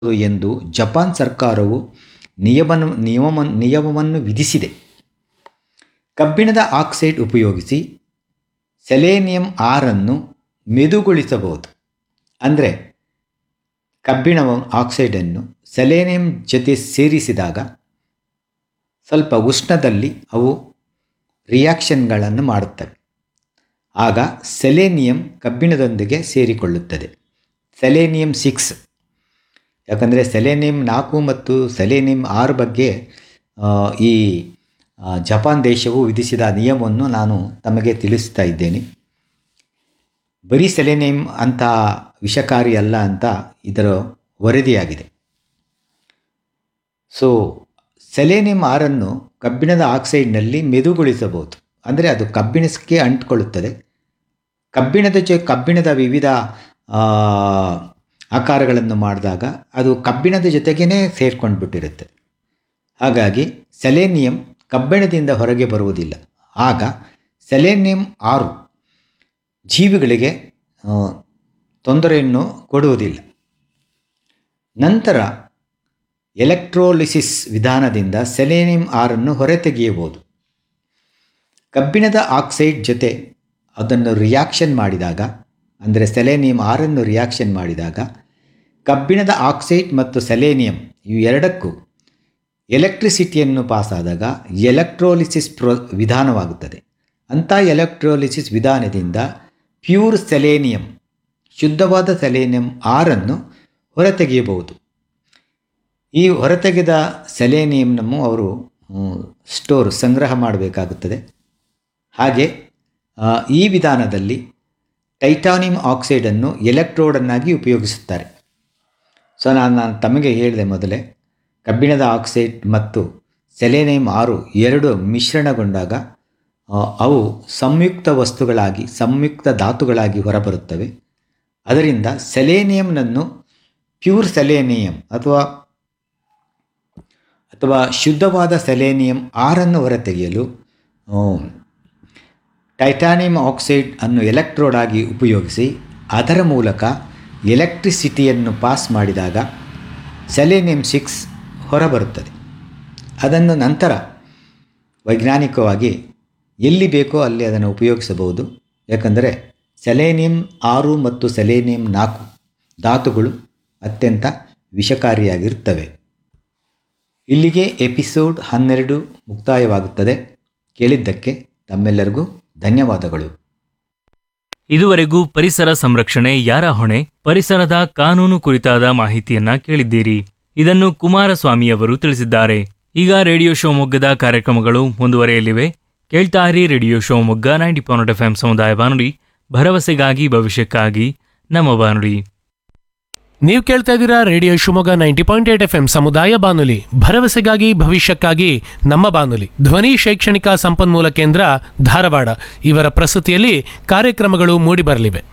ಎಂದು ಜಪಾನ್ ಸರ್ಕಾರವು ನಿಯಮನ ನಿಯಮ ನಿಯಮವನ್ನು ವಿಧಿಸಿದೆ ಕಬ್ಬಿಣದ ಆಕ್ಸೈಡ್ ಉಪಯೋಗಿಸಿ ಸೆಲೇನಿಯಂ ಆರನ್ನು ಮೆದುಗೊಳಿಸಬಹುದು ಅಂದರೆ ಕಬ್ಬಿಣ ಆಕ್ಸೈಡನ್ನು ಸೆಲೇನಿಯಂ ಜೊತೆ ಸೇರಿಸಿದಾಗ ಸ್ವಲ್ಪ ಉಷ್ಣದಲ್ಲಿ ಅವು ರಿಯಾಕ್ಷನ್ಗಳನ್ನು ಮಾಡುತ್ತವೆ ಆಗ ಸೆಲೇನಿಯಂ ಕಬ್ಬಿಣದೊಂದಿಗೆ ಸೇರಿಕೊಳ್ಳುತ್ತದೆ ಸೆಲೇನಿಯಂ ಸಿಕ್ಸ್ ಯಾಕಂದರೆ ಸೆಲೇನಿಯಂ ನಾಲ್ಕು ಮತ್ತು ಸೆಲೇನಿಯಂ ಆರು ಬಗ್ಗೆ ಆ, ಈ ಆ, ಜಪಾನ್ ದೇಶವು ವಿಧಿಸಿದ ನಿಯಮವನ್ನು ನಾನು ತಮಗೆ ತಿಳಿಸ್ತಾ ಇದ್ದೇನೆ ಬರೀ ಸೆಲೆನಿಯಂ ಅಂತ ವಿಷಕಾರಿ ಅಲ್ಲ ಅಂತ ಇದರ ವರದಿಯಾಗಿದೆ ಸೊ ಸೆಲೆನಿಯಂ ಆರನ್ನು ಕಬ್ಬಿಣದ ಆಕ್ಸೈಡ್ನಲ್ಲಿ ಮೆದುಗೊಳಿಸಬಹುದು ಅಂದರೆ ಅದು ಕಬ್ಬಿಣಕ್ಕೆ ಅಂಟ್ಕೊಳ್ಳುತ್ತದೆ ಕಬ್ಬಿಣದ ಜೊ ಕಬ್ಬಿಣದ ವಿವಿಧ ಆ, ಆಕಾರಗಳನ್ನು ಮಾಡಿದಾಗ ಅದು ಕಬ್ಬಿಣದ ಜೊತೆಗೇ ಸೇರ್ಕೊಂಡು ಬಿಟ್ಟಿರುತ್ತೆ ಹಾಗಾಗಿ ಸೆಲೆನಿಯಂ ಕಬ್ಬಿಣದಿಂದ ಹೊರಗೆ ಬರುವುದಿಲ್ಲ ಆಗ ಸೆಲೆನಿಯಂ ಆರು ಜೀವಿಗಳಿಗೆ ಆ, ತೊಂದರೆಯನ್ನು ಕೊಡುವುದಿಲ್ಲ ನಂತರ ಎಲೆಕ್ಟ್ರೋಲಿಸಿಸ್ ವಿಧಾನದಿಂದ ಸೆಲೆನಿಯಂ ಆರನ್ನು ಹೊರತೆಗೆಯಬಹುದು ಕಬ್ಬಿಣದ ಆಕ್ಸೈಡ್ ಜೊತೆ ಅದನ್ನು ರಿಯಾಕ್ಷನ್ ಮಾಡಿದಾಗ ಅಂದರೆ ಸೆಲೆನಿಯಂ ಆರನ್ನು ರಿಯಾಕ್ಷನ್ ಮಾಡಿದಾಗ ಕಬ್ಬಿಣದ ಆಕ್ಸೈಡ್ ಮತ್ತು ಸೆಲೆನಿಯಂ ಇವು ಎರಡಕ್ಕೂ ಎಲೆಕ್ಟ್ರಿಸಿಟಿಯನ್ನು ಪಾಸಾದಾಗ ಎಲೆಕ್ಟ್ರೋಲಿಸಿಸ್ ಪ್ರೋ ವಿಧಾನವಾಗುತ್ತದೆ ಅಂಥ ಎಲೆಕ್ಟ್ರೋಲಿಸಿಸ್ ವಿಧಾನದಿಂದ ಪ್ಯೂರ್ ಸೆಲೇನಿಯಂ ಶುದ್ಧವಾದ ಸೆಲೇನಿಯಂ ಆರನ್ನು ಹೊರತೆಗೆಯಬಹುದು ಈ ಹೊರತೆಗೆದ ಸೆಲೇನಿಯಂನನ್ನು ಅವರು ಸ್ಟೋರ್ ಸಂಗ್ರಹ ಮಾಡಬೇಕಾಗುತ್ತದೆ ಹಾಗೆ ಆ, ಈ ವಿಧಾನದಲ್ಲಿ ಟೈಟಾನಿಯಂ ಆಕ್ಸೈಡನ್ನು ಎಲೆಕ್ಟ್ರೋಡನ್ನಾಗಿ ಉಪಯೋಗಿಸುತ್ತಾರೆ ಸೊ ನಾನು ನಾನು ತಮಗೆ ಹೇಳಿದೆ ಮೊದಲೇ ಕಬ್ಬಿಣದ ಆಕ್ಸೈಡ್ ಮತ್ತು ಸೆಲೆನಿಯಂ ಆರು ಎರಡು ಮಿಶ್ರಣಗೊಂಡಾಗ ಆ, ಅವು ಸಂಯುಕ್ತ ವಸ್ತುಗಳಾಗಿ ಸಂಯುಕ್ತ ಧಾತುಗಳಾಗಿ ಹೊರಬರುತ್ತವೆ ಅದರಿಂದ ಸೆಲೇನಿಯಂನನ್ನು ಪ್ಯೂರ್ ಸೆಲೇನಿಯಂ ಅಥವಾ ಅಥವಾ ಶುದ್ಧವಾದ ಸೆಲೇನಿಯಂ ಆರನ್ನು ಹೊರತೆಗೆಯಲು ಆ, ಟೈಟಾನಿಯಂ ಆಕ್ಸೈಡ್ ಅನ್ನು ಎಲೆಕ್ಟ್ರೋಡ್ ಆಗಿ ಉಪಯೋಗಿಸಿ ಅದರ ಮೂಲಕ ಎಲೆಕ್ಟ್ರಿಸಿಟಿಯನ್ನು ಪಾಸ್ ಮಾಡಿದಾಗ ಸೆಲೆನಿಯಂ ಸಿಕ್ಸ್ ಹೊರಬರುತ್ತದೆ ಅದನ್ನು ನಂತರ ವೈಜ್ಞಾನಿಕವಾಗಿ ಎಲ್ಲಿ ಬೇಕೋ ಅಲ್ಲಿ ಅದನ್ನು ಉಪಯೋಗಿಸಬಹುದು ಯಾಕಂದರೆ ಸೆಲೇನಿಯಂ ಆರು ಮತ್ತು ಸೆಲೇನಿಯಂ ನಾಲ್ಕು ಧಾತುಗಳು ಅತ್ಯಂತ ವಿಷಕಾರಿಯಾಗಿರುತ್ತವೆ ಇಲ್ಲಿಗೆ ಎಪಿಸೋಡ್ ಹನ್ನೆರಡು ಮುಕ್ತಾಯವಾಗುತ್ತದೆ ಕೇಳಿದ್ದಕ್ಕೆ ತಮ್ಮೆಲ್ಲರಿಗೂ ಧನ್ಯವಾದಗಳು ಇದುವರೆಗೂ ಪರಿಸರ ಸಂರಕ್ಷಣೆ ಯಾರ ಹೊಣೆ ಪರಿಸರದ ಕಾನೂನು ಕುರಿತಾದ ಮಾಹಿತಿಯನ್ನ ಕೇಳಿದ್ದೀರಿ ಇದನ್ನು ಕುಮಾರಸ್ವಾಮಿಯವರು ತಿಳಿಸಿದ್ದಾರೆ ಈಗ ರೇಡಿಯೋ ಶಿವಮೊಗ್ಗದ ಕಾರ್ಯಕ್ರಮಗಳು ಮುಂದುವರೆಯಲಿವೆ ಕೇಳ್ತಾ ಇರಿ radio Shivamogga ninety point F ಸಮುದಾಯ ಬಾನುಲಿ ಭರವಸೆಗಾಗಿ ಭವಿಷ್ಯಕ್ಕಾಗಿ ನಮ್ಮ ಬಾನುಲಿ ನೀವು ಕೇಳ್ತಾ ಇದ್ದೀರಾ radio Shivamogga ninety point eight F M ಸಮುದಾಯ ಬಾನುಲಿ ಭರವಸೆಗಾಗಿ ಭವಿಷ್ಯಕ್ಕಾಗಿ ನಮ್ಮ ಬಾನುಲಿ ಧ್ವನಿ ಶೈಕ್ಷಣಿಕ ಸಂಪನ್ಮೂಲ ಕೇಂದ್ರ ಧಾರವಾಡ ಇವರ ಪ್ರಸ್ತುತಿಯಲ್ಲಿ ಕಾರ್ಯಕ್ರಮಗಳು ಮೂಡಿಬರಲಿವೆ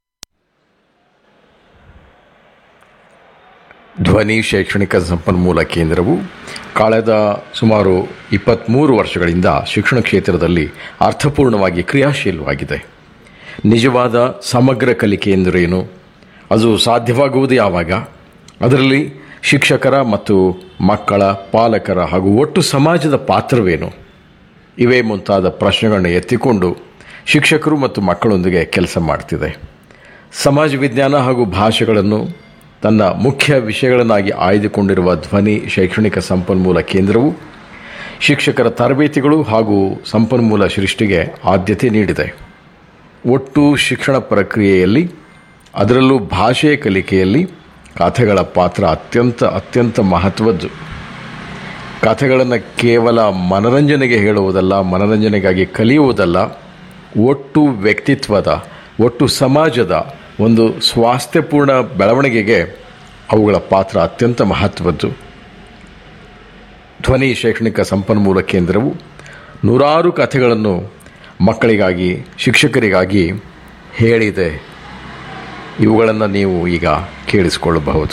ಧ್ವನಿ ಶೈಕ್ಷಣಿಕ ಸಂಪನ್ಮೂಲ ಕೇಂದ್ರವು ಕಳೆದ ಸುಮಾರು ಇಪ್ಪತ್ತ್ಮೂರು ವರ್ಷಗಳಿಂದ ಶಿಕ್ಷಣ ಕ್ಷೇತ್ರದಲ್ಲಿ ಅರ್ಥಪೂರ್ಣವಾಗಿ ಕ್ರಿಯಾಶೀಲವಾಗಿದೆ ನಿಜವಾದ ಸಮಗ್ರ ಕಲಿಕೆ ಎಂದರೇನು ಅದು ಸಾಧ್ಯವಾಗುವುದು ಯಾವಾಗ ಅದರಲ್ಲಿ ಶಿಕ್ಷಕರ ಮತ್ತು ಮಕ್ಕಳ ಪಾಲಕರ ಹಾಗೂ ಒಟ್ಟು ಸಮಾಜದ ಪಾತ್ರವೇನು ಇವೇ ಮುಂತಾದ ಪ್ರಶ್ನೆಗಳನ್ನು ಎತ್ತಿಕೊಂಡು ಶಿಕ್ಷಕರು ಮತ್ತು ಮಕ್ಕಳೊಂದಿಗೆ ಕೆಲಸ ಮಾಡ್ತಿದೆ ಸಮಾಜ ವಿಜ್ಞಾನ ಹಾಗೂ ಭಾಷೆಗಳನ್ನು ತನ್ನ ಮುಖ್ಯ ವಿಷಯಗಳನ್ನಾಗಿ ಆಯ್ದುಕೊಂಡಿರುವ ಧ್ವನಿ ಶೈಕ್ಷಣಿಕ ಸಂಪನ್ಮೂಲ ಕೇಂದ್ರವು ಶಿಕ್ಷಕರ ತರಬೇತಿಗಳು ಹಾಗೂ ಸಂಪನ್ಮೂಲ ಸೃಷ್ಟಿಗೆ ಆದ್ಯತೆ ನೀಡಿದೆ ಒಟ್ಟು ಶಿಕ್ಷಣ ಪ್ರಕ್ರಿಯೆಯಲ್ಲಿ ಅದರಲ್ಲೂ ಭಾಷೆಯ ಕಲಿಕೆಯಲ್ಲಿ ಕಥೆಗಳ ಪಾತ್ರ ಅತ್ಯಂತ ಅತ್ಯಂತ ಮಹತ್ವದ್ದು ಕಥೆಗಳನ್ನು ಕೇವಲ ಮನರಂಜನೆಗೆ ಹೇಳುವುದಲ್ಲ ಮನರಂಜನೆಗಾಗಿ ಕಲಿಯುವುದಲ್ಲ ಒಟ್ಟು ವ್ಯಕ್ತಿತ್ವದ ಒಟ್ಟು ಸಮಾಜದ ಒಂದು ಸ್ವಾಸ್ಥ್ಯಪೂರ್ಣ ಬೆಳವಣಿಗೆಗೆ ಅವುಗಳ ಪಾತ್ರ ಅತ್ಯಂತ ಮಹತ್ವದ್ದು ಧ್ವನಿ ಶೈಕ್ಷಣಿಕ ಸಂಪನ್ಮೂಲ ಕೇಂದ್ರವು ನೂರಾರು ಕಥೆಗಳನ್ನು ಮಕ್ಕಳಿಗಾಗಿ ಶಿಕ್ಷಕರಿಗಾಗಿ ಹೇಳಿದೆ ಇವುಗಳನ್ನು ನೀವು ಈಗ ಕೇಳಿಸಿಕೊಳ್ಳಬಹುದು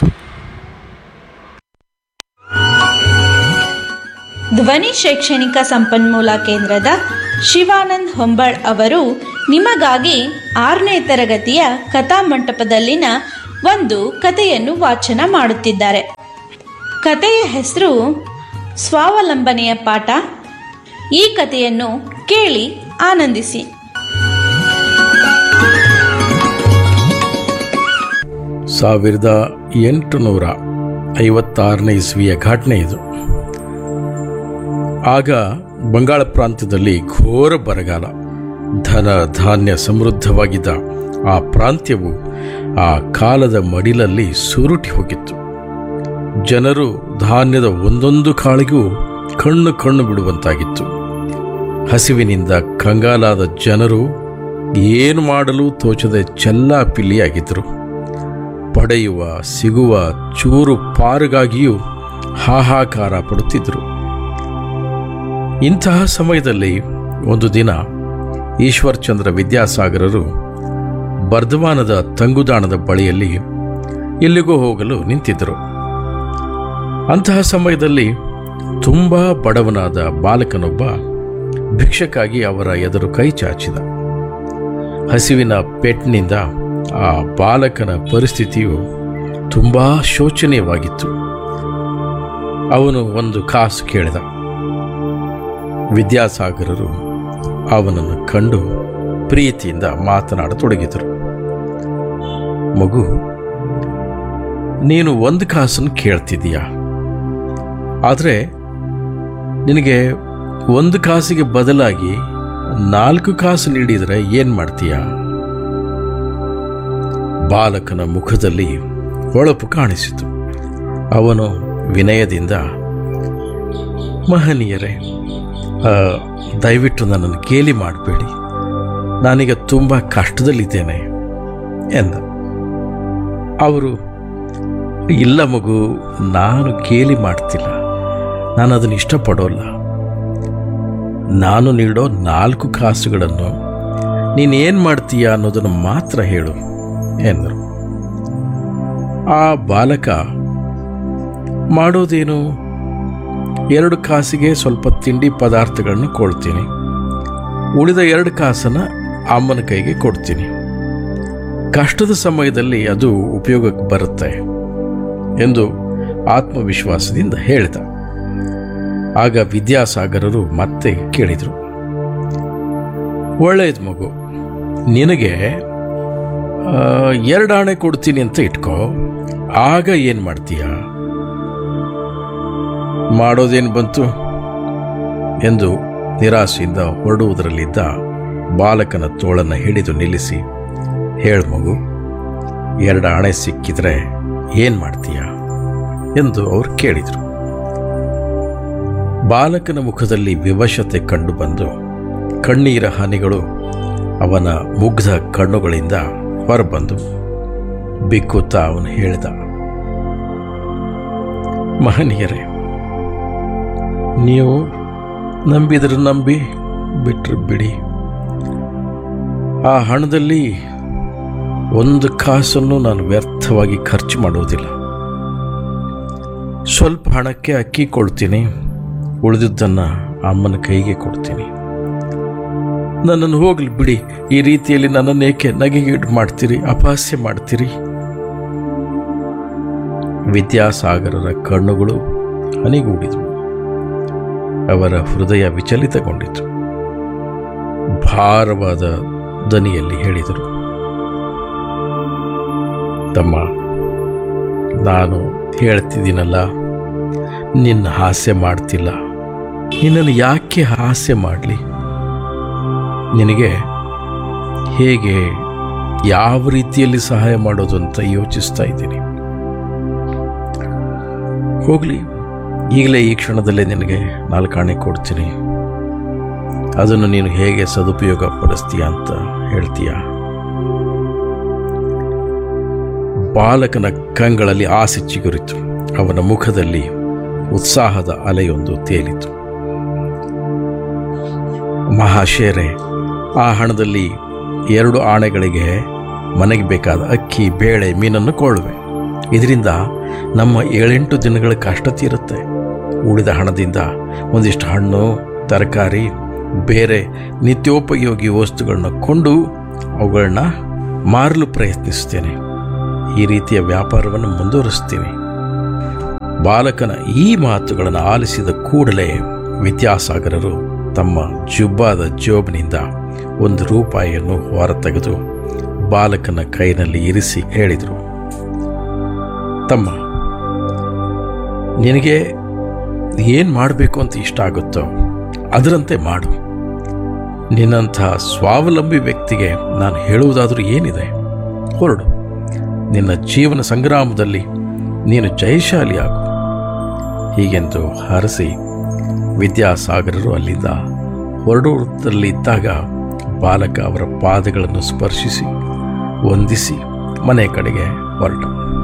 ಧ್ವನಿ ಶೈಕ್ಷಣಿಕ ಸಂಪನ್ಮೂಲ ಕೇಂದ್ರದ ಶಿವಾನಂದ್ ಹೊಂಬಾಳ್ ಅವರು ನಿಮಗಾಗಿ ಆರನೇ ತರಗತಿಯ ಕಥಾ ಮಂಟಪದಲ್ಲಿನ ಒಂದು ಕಥೆಯನ್ನು ವಾಚನ ಮಾಡುತ್ತಿದ್ದಾರೆ ಕಥೆಯ ಹೆಸರು ಸ್ವಾವಲಂಬನೆಯ ಪಾಠ ಈ ಕಥೆಯನ್ನು ಕೇಳಿ ಆನಂದಿಸಿ ಸಾವಿರದ ಎಂಟುನೂರ ಐವತ್ತಾರನೇ ಇಸ್ವಿಯ ಘಟನೆ ಇದು ಆಗ ಬಂಗಾಳ ಪ್ರಾಂತ್ಯದಲ್ಲಿ ಘೋರ ಬರಗಾಲ ಧನ ಧಾನ್ಯ ಸಮೃದ್ಧವಾಗಿದ್ದ ಆ ಪ್ರಾಂತ್ಯವು ಆ ಕಾಲದ ಮಡಿಲಲ್ಲಿ ಸುರುಟಿ ಹೋಗಿತ್ತು ಜನರು ಧಾನ್ಯದ ಒಂದೊಂದು ಕಾಳಿಗೂ ಕಣ್ಣು ಕಣ್ಣು ಬಿಡುವಂತಾಗಿತ್ತು ಹಸಿವಿನಿಂದ ಕಂಗಾಲಾದ ಜನರು ಏನು ಮಾಡಲು ತೋಚದೆ ಚೆಲ್ಲಾಪಿಲ್ಲಿಯಾಗಿದ್ದರು ಪಡೆಯುವ ಸಿಗುವ ಚೂರು ಪಾರುಗಾಗಿಯೂ ಹಾಹಾಕಾರ ಪಡುತ್ತಿದ್ದರು ಇಂತಹ ಸಮಯದಲ್ಲಿ ಒಂದು ದಿನ ಈಶ್ವರ್ಚಂದ್ರ ವಿದ್ಯಾಸಾಗರರು ಬರ್ಧಮಾನದ ತಂಗುದಾಣದ ಬಳಿಯಲ್ಲಿ ಎಲ್ಲಿಗೋ ಹೋಗಲು ನಿಂತಿದ್ದರು ಅಂತಹ ಸಮಯದಲ್ಲಿ ತುಂಬ ಬಡವನಾದ ಬಾಲಕನೊಬ್ಬ ಭಿಕ್ಷಕ್ಕಾಗಿ ಅವರ ಎದುರು ಕೈ ಚಾಚಿದ ಹಸಿವಿನ ಪೆಟ್ನಿಂದ ಆ ಬಾಲಕನ ಪರಿಸ್ಥಿತಿಯು ತುಂಬ ಶೋಚನೀಯವಾಗಿತ್ತು ಅವನು ಒಂದು ಕಾಸು ಕೇಳಿದ ವಿದ್ಯಾಸಾಗರರು ಅವನನ್ನು ಕಂಡು ಪ್ರೀತಿಯಿಂದ ಮಾತನಾಡತೊಡಗಿದರು ಮಗು ನೀನು ಒಂದು ಕಾಸನ್ನು ಕೇಳ್ತಿದ್ದೀಯಾ ಆದರೆ ನಿನಗೆ ಒಂದು ಕಾಸಿಗೆ ಬದಲಾಗಿ ನಾಲ್ಕು ಕಾಸು ನೀಡಿದರೆ ಏನು ಮಾಡ್ತೀಯಾ ಬಾಲಕನ ಮುಖದಲ್ಲಿ ಹೊಳಪು ಕಾಣಿಸಿತು ಅವನು ವಿನಯದಿಂದ ಮಹನೀಯರೇ ಆ, ದಯವಿಟ್ಟು ನನ್ನನ್ನು ಗೇಲಿ ಮಾಡಬೇಡಿ ನಾನೀಗ ತುಂಬ ಕಷ್ಟದಲ್ಲಿದ್ದೇನೆ ಎಂದ ಅವರು ಇಲ್ಲ ಮಗು ನಾನು ಗೇಲಿ ಮಾಡ್ತಿಲ್ಲ ನಾನು ಅದನ್ನು ಇಷ್ಟಪಡೋಲ್ಲ ನಾನು ನೀಡೋ ನಾಲ್ಕು ಕಾಸುಗಳನ್ನು ನೀನೇನು ಮಾಡ್ತೀಯ ಅನ್ನೋದನ್ನು ಮಾತ್ರ ಹೇಳು ಎಂದರು ಆ ಬಾಲಕ ಮಾಡೋದೇನು ಎರಡು ಕಾಸಿಗೆ ಸ್ವಲ್ಪ ತಿಂಡಿ ಪದಾರ್ಥಗಳನ್ನು ಕೊಡ್ತೀನಿ ಉಳಿದ ಎರಡು ಕಾಸನ್ನು ಅಮ್ಮನ ಕೈಗೆ ಕೊಡ್ತೀನಿ ಕಷ್ಟದ ಸಮಯದಲ್ಲಿ ಅದು ಉಪಯೋಗಕ್ಕೆ ಬರುತ್ತೆ ಎಂದು ಆತ್ಮವಿಶ್ವಾಸದಿಂದ ಹೇಳಿದ ಆಗ ವಿದ್ಯಾಸಾಗರರು ಮತ್ತೆ ಕೇಳಿದರು ಒಳ್ಳೆಯದು ಮಗು ನಿನಗೆ ಆ, ಎರಡು ಆಣೆ ಕೊಡ್ತೀನಿ ಅಂತ ಇಟ್ಕೋ ಆಗ ಏನು ಮಾಡ್ತೀಯ ಮಾಡೋದೇನು ಬಂತು ಎಂದು ನಿರಾಶೆಯಿಂದ ಹೊರಡುವುದರಲ್ಲಿದ್ದ ಬಾಲಕನ ತೋಳನ್ನು ಹಿಡಿದು ನಿಲ್ಲಿಸಿ ಹೇಳು ಮಗು ಎರಡು ಆಣೆ ಸಿಕ್ಕಿದ್ರೆ ಏನು ಮಾಡ್ತೀಯ ಎಂದು ಅವರು ಕೇಳಿದರು ಬಾಲಕನ ಮುಖದಲ್ಲಿ ವಿವಶತೆ ಕಂಡುಬಂದು ಕಣ್ಣೀರ ಹನಿಗಳು ಅವನ ಮುಗ್ಧ ಕಣ್ಣುಗಳಿಂದ ಹೊರಬಂದು ಬಿಕ್ಕುತ್ತಾ ಅವನು ಹೇಳಿದ ಮಹನೀಯರೇ ನೀವು ನಂಬಿದ್ರೆ ನಂಬಿ ಬಿಟ್ರೆ ಬಿಡಿ ಆ ಹಣದಲ್ಲಿ ಒಂದು ಕಾಸನ್ನು ನಾನು ವ್ಯರ್ಥವಾಗಿ ಖರ್ಚು ಮಾಡುವುದಿಲ್ಲ ಸ್ವಲ್ಪ ಹಣಕ್ಕೆ ಅಕ್ಕಿ ಕೊಡ್ತೀನಿ ಉಳಿದಿದ್ದನ್ನು ಅಮ್ಮನ ಕೈಗೆ ಕೊಡ್ತೀನಿ ನನ್ನನ್ನು ಹೋಗ್ಲಿ ಬಿಡಿ ಈ ರೀತಿಯಲ್ಲಿ ನನ್ನನ್ನು ಏಕೆ ನಗೆಗೀಡು ಮಾಡ್ತೀರಿ ಅಪಹಾಸ್ಯ ಮಾಡ್ತೀರಿ ವಿದ್ಯಾಸಾಗರರ ಕಣ್ಣುಗಳು ಹನಿಗೂಡಿದವು ಅವರ ಹೃದಯ ವಿಚಲಿತಗೊಂಡಿತು ಭಾರವಾದ ದನಿಯಲ್ಲಿ ಹೇಳಿದರು ತಮ್ಮ ನಾನು ಹೇಳ್ತಿದ್ದೀನಲ್ಲ ನಿನ್ನ ಹಾಸ್ಯ ಮಾಡ್ತಿಲ್ಲ ನಿನ್ನನ್ನು ಯಾಕೆ ಹಾಸ್ಯ ಮಾಡಲಿ ನಿನಗೆ ಹೇಗೆ ಯಾವ ರೀತಿಯಲ್ಲಿ ಸಹಾಯ ಮಾಡೋದು ಅಂತ ಯೋಚಿಸ್ತಾ ಇದ್ದೀನಿ ಹೋಗಲಿ ಈಗಲೇ ಈ ಕ್ಷಣದಲ್ಲೇ ನಿನಗೆ ನಾಲ್ಕಾಣೆ ಕೊಡ್ತೀನಿ ಅದನ್ನು ನೀನು ಹೇಗೆ ಸದುಪಯೋಗ ಪಡಿಸ್ತೀಯ ಅಂತ ಹೇಳ್ತೀಯ ಬಾಲಕನ ಕಂಗಳಲ್ಲಿ ಆಸೆ ಚಿಗುರಿತು ಅವನ ಮುಖದಲ್ಲಿ ಉತ್ಸಾಹದ ಅಲೆಯೊಂದು ತೇಲಿತು ಮಹಾಶೇರೆ ಆ ಹಣದಲ್ಲಿ ಎರಡು ಆಣೆಗಳಿಗೆ ಮನೆಗೆ ಬೇಕಾದ ಅಕ್ಕಿ ಬೇಳೆ ಮೀನನ್ನು ಕೊಳ್ಳುವೆ ಇದರಿಂದ ನಮ್ಮ ಏಳೆಂಟು ದಿನಗಳ ಕಷ್ಟ ತೀರುತ್ತೆ ಉಳಿದ ಹಣದಿಂದ ಒಂದಿಷ್ಟು ಹಣ್ಣು ತರಕಾರಿ ಬೇರೆ ನಿತ್ಯೋಪಯೋಗಿ ವಸ್ತುಗಳನ್ನ ಕೊಂಡು ಅವುಗಳನ್ನ ಮಾರಲು ಪ್ರಯತ್ನಿಸ್ತೇನೆ ಈ ರೀತಿಯ ವ್ಯಾಪಾರವನ್ನು ಮುಂದುವರಿಸ್ತೀನಿ ಬಾಲಕನ ಈ ಮಾತುಗಳನ್ನು ಆಲಿಸಿದ ಕೂಡಲೇ ವಿದ್ಯಾಸಾಗರರು ತಮ್ಮ ಜುಬ್ಬಾದ ಜೋಬಿನಿಂದ ಒಂದು ರೂಪಾಯಿಯನ್ನು ಹೊರತೆಗೆದು ಬಾಲಕನ ಕೈನಲ್ಲಿ ಇರಿಸಿ ಹೇಳಿದರು ತಮ್ಮ ನಿನಗೆ ಏನು ಮಾಡಬೇಕು ಅಂತ ಇಷ್ಟ ಆಗುತ್ತೋ ಅದರಂತೆ ಮಾಡು ನಿನ್ನಂಥ ಸ್ವಾವಲಂಬಿ ವ್ಯಕ್ತಿಗೆ ನಾನು ಹೇಳುವುದಾದರೂ ಏನಿದೆ ಹೊರಡು ನಿನ್ನ ಜೀವನ ಸಂಗ್ರಾಮದಲ್ಲಿ ನೀನು ಜಯಶಾಲಿಯಾಗು ಹೀಗೆಂದು ಹರಸಿ ವಿದ್ಯಾಸಾಗರರು ಅಲ್ಲಿಂದ ಹೊರಡುವುದರಲ್ಲಿದ್ದಾಗ ಬಾಲಕ ಅವರ ಪಾದಗಳನ್ನು ಸ್ಪರ್ಶಿಸಿ ವಂದಿಸಿ ಮನೆ ಕಡೆಗೆ ಹೊರಟ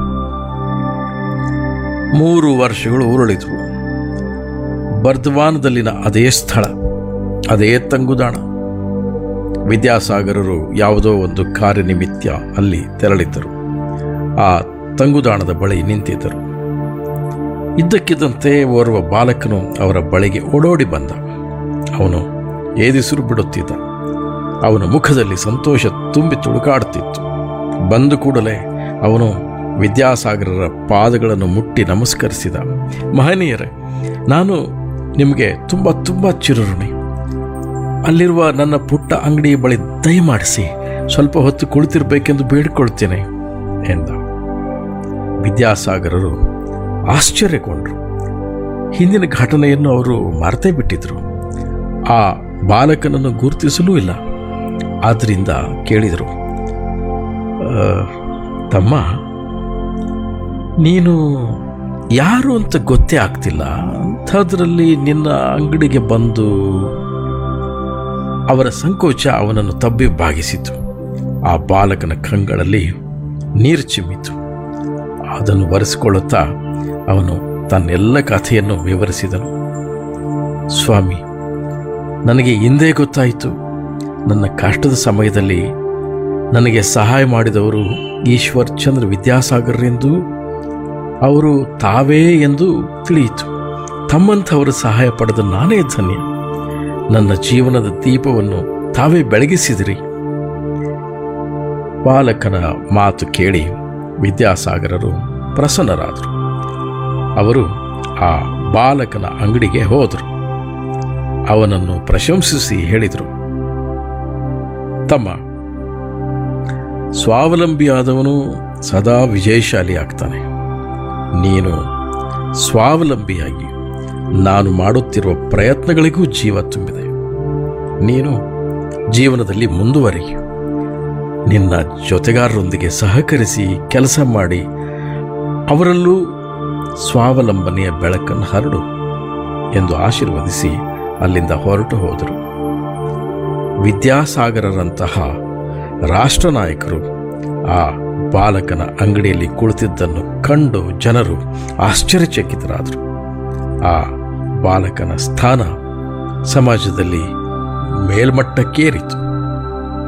ಮೂರು ವರ್ಷಗಳು ಉರುಳಿದ್ವು ಬರ್ಧವಾನದಲ್ಲಿನ ಅದೇ ಸ್ಥಳ ಅದೇ ತಂಗುದಾಣ ವಿದ್ಯಾಸಾಗರರು ಯಾವುದೋ ಒಂದು ಕಾರ್ಯನಿಮಿತ್ಯ ಅಲ್ಲಿ ತೆರಳಿದ್ದರು ಆ ತಂಗುದಾಣದ ಬಳಿ ನಿಂತಿದ್ದರು ಇದ್ದಕ್ಕಿದ್ದಂತೆ ಓರ್ವ ಬಾಲಕನು ಅವರ ಬಳಿಗೆ ಓಡೋಡಿ ಬಂದ ಅವನು ಏದಿಸಿರು ಬಿಡುತ್ತಿದ್ದ ಅವನ ಮುಖದಲ್ಲಿ ಸಂತೋಷ ತುಂಬಿ ತುಳುಕಾಡುತ್ತಿತ್ತು ಬಂದು ಕೂಡಲೇ ಅವನು ವಿದ್ಯಾಸಾಗರರ ಪಾದಗಳನ್ನು ಮುಟ್ಟಿ ನಮಸ್ಕರಿಸಿದ ಮಹನೀಯರೇ ನಾನು ನಿಮಗೆ ತುಂಬ ತುಂಬ ಚಿರುಋಣಿ ಅಲ್ಲಿರುವ ನನ್ನ ಪುಟ್ಟ ಅಂಗಡಿಯ ಬಳಿ ದಯಮಾಡಿಸಿ ಸ್ವಲ್ಪ ಹೊತ್ತು ಕುಳಿತಿರಬೇಕೆಂದು ಬೇಡಿಕೊಳ್ತೇನೆ ಎಂದ ವಿದ್ಯಾಸಾಗರರು ಆಶ್ಚರ್ಯಗೊಂಡರು ಹಿಂದಿನ ಘಟನೆಯನ್ನು ಅವರು ಮರೆತೇ ಬಿಟ್ಟಿದ್ರು ಆ ಬಾಲಕನನ್ನು ಗುರುತಿಸಲೂ ಇಲ್ಲ ಆದ್ದರಿಂದ ಕೇಳಿದರು "ಆ, ತಮ್ಮ ನೀನು ಯಾರು ಅಂತ ಗೊತ್ತೇ ಆಗ್ತಿಲ್ಲ ಅಂಥದ್ರಲ್ಲಿ ನಿನ್ನ ಅಂಗಡಿಗೆ ಬಂದು ಅವರ ಸಂಕೋಚ ಅವನನ್ನು ತಬ್ಬಿ ಬಾಗಿಸಿತು ಆ ಬಾಲಕನ ಕಂಗಳಲ್ಲಿ ನೀರು ಚಿಮ್ಮಿತು ಅದನ್ನು ಒರೆಸಿಕೊಳ್ಳುತ್ತಾ ಅವನು ತನ್ನೆಲ್ಲ ಕಥೆಯನ್ನು ವಿವರಿಸಿದನು ಸ್ವಾಮಿ ನನಗೆ ಹಿಂದೆ ಗೊತ್ತಾಯಿತು ನನ್ನ ಕಷ್ಟದ ಸಮಯದಲ್ಲಿ ನನಗೆ ಸಹಾಯ ಮಾಡಿದವರು ಈಶ್ವರ್ ಚಂದ್ರ ವಿದ್ಯಾಸಾಗರ್ರೆಂದು ಅವರು ತಾವೇ ಎಂದು ತಿಳಿಯಿತು ತಮ್ಮಂಥವರ ಸಹಾಯ ಪಡೆದ ನಾನೇ ಧನ್ಯ ನನ್ನ ಜೀವನದ ದೀಪವನ್ನು ತಾವೇ ಬೆಳಗಿಸಿದಿರಿ ಬಾಲಕನ ಮಾತು ಕೇಳಿ ವಿದ್ಯಾಸಾಗರರು ಪ್ರಸನ್ನರಾದರು ಅವರು ಆ ಬಾಲಕನ ಅಂಗಡಿಗೆ ಹೋದರು ಅವನನ್ನು ಪ್ರಶಂಸಿಸಿ ಹೇಳಿದರು ತಮ್ಮ ಸ್ವಾವಲಂಬಿಯಾದವನು ಸದಾ ವಿಜಯಶಾಲಿ ಆಗ್ತಾನೆ ನೀನು ಸ್ವಾವಲಂಬಿಯಾಗಿ ನಾನು ಮಾಡುತ್ತಿರುವ ಪ್ರಯತ್ನಗಳಿಗೂ ಜೀವ ತುಂಬಿದೆ ನೀನು ಜೀವನದಲ್ಲಿ ಮುಂದುವರಿ ನಿನ್ನ ಜೊತೆಗಾರರೊಂದಿಗೆ ಸಹಕರಿಸಿ ಕೆಲಸ ಮಾಡಿ ಅವರಲ್ಲೂ ಸ್ವಾವಲಂಬನೆಯ ಬೆಳಕನ್ನು ಹರಡು ಎಂದು ಆಶೀರ್ವದಿಸಿ ಅಲ್ಲಿಂದ ಹೊರಟು ಹೋದರು ವಿದ್ಯಾಸಾಗರರಂತಹ ರಾಷ್ಟ್ರ ನಾಯಕರು ಆ ಬಾಲಕನ ಅಂಗಡಿಯಲ್ಲಿ ಕುಳಿತಿದ್ದನ್ನು ಕಂಡು ಜನರು ಆಶ್ಚರ್ಯಚಕಿತರಾದರು ಆ ಬಾಲಕನ ಸ್ಥಾನ ಸಮಾಜದಲ್ಲಿ ಮೇಲ್ಮಟ್ಟಕ್ಕೇರಿತು